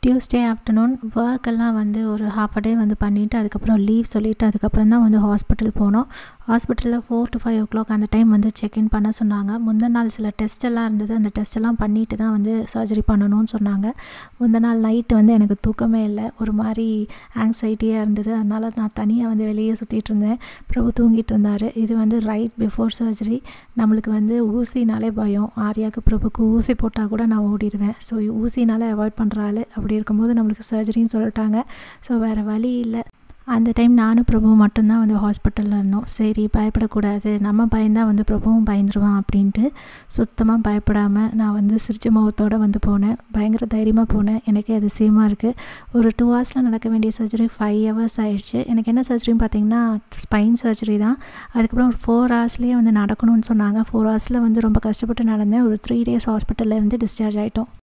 Tuesday afternoon work எல்லாம் வந்து ஒரு ஹாஃப் அ டே வந்து பண்ணிவிட்டு அதுக்கப்புறம் லீவ் சொல்லிவிட்டு அதுக்கப்புறம் தான் வந்து ஹாஸ்பிட்டல் போனோம் ஹாஸ்பிட்டலில் four to five o'clock அந்த டைம் வந்து செக்இன் பண்ண சொன்னாங்க முந்தின நாள் சில டெஸ்ட் எல்லாம் இருந்தது அந்த டெஸ்ட் எல்லாம் பண்ணிட்டு தான் வந்து சர்ஜரி பண்ணணும்னு சொன்னாங்க முந்தின நாள் நைட்டு வந்து எனக்கு தூக்கமே இல்லை ஒரு மாதிரி ஆங்ஸைட்டியாக இருந்தது அதனால் நான் தனியாக வந்து வெளியே சுற்றிட்டு இருந்தேன் பிரபு தூங்கிட்டு இருந்தார் இது வந்து ரைட் பிஃபோர் சர்ஜரி நம்மளுக்கு வந்து ஊசினாலே பயம் ஆர்யாவுக்கு பிரபுக்கு ஊசி போட்டால் கூட நான் ஓடிடுவேன் ஸோ ஊசினாலே அவாய்ட் பண்ணுற ஆள் அப்படி இருக்கும்போது நம்மளுக்கு சர்ஜரின்னு சொல்லிட்டாங்க ஸோ வேறு வழி இல்லை அந்த டைம் நானும் பிரபுவும் மட்டும்தான் வந்து ஹாஸ்பிட்டலில் இருந்தோம் சரி பயப்படக்கூடாது நம்ம பயந்தால் வந்து பிரபுவும் பயந்துருவான் அப்படின்ட்டு சுத்தமாக பயப்படாமல் நான் வந்து சிரிச்ச முகத்தோடு வந்து போனேன் பயங்கர தைரியமாக போனேன் எனக்கு அதிசயமாக இருக்குது ஒரு டூ ஹவர்ஸில் நடக்க வேண்டிய சர்ஜரி ஃபைவ் ஹவர்ஸ் ஆயிடுச்சு எனக்கு என்ன சர்ஜரின்னு பார்த்தீங்கன்னா ஸ்பைன் சர்ஜரி தான் அதுக்கப்புறம் ஒரு ஃபோர் ஹவர்ஸ்லேயே வந்து நடக்கணும்னு சொன்னாங்க ஃபோர் ஹவர்ஸில் வந்து ரொம்ப கஷ்டப்பட்டு நடந்தேன் ஒரு த்ரீ டேஸ் ஹாஸ்பிட்டலில் இருந்து டிஸ்சார்ஜ் ஆகிட்டோம்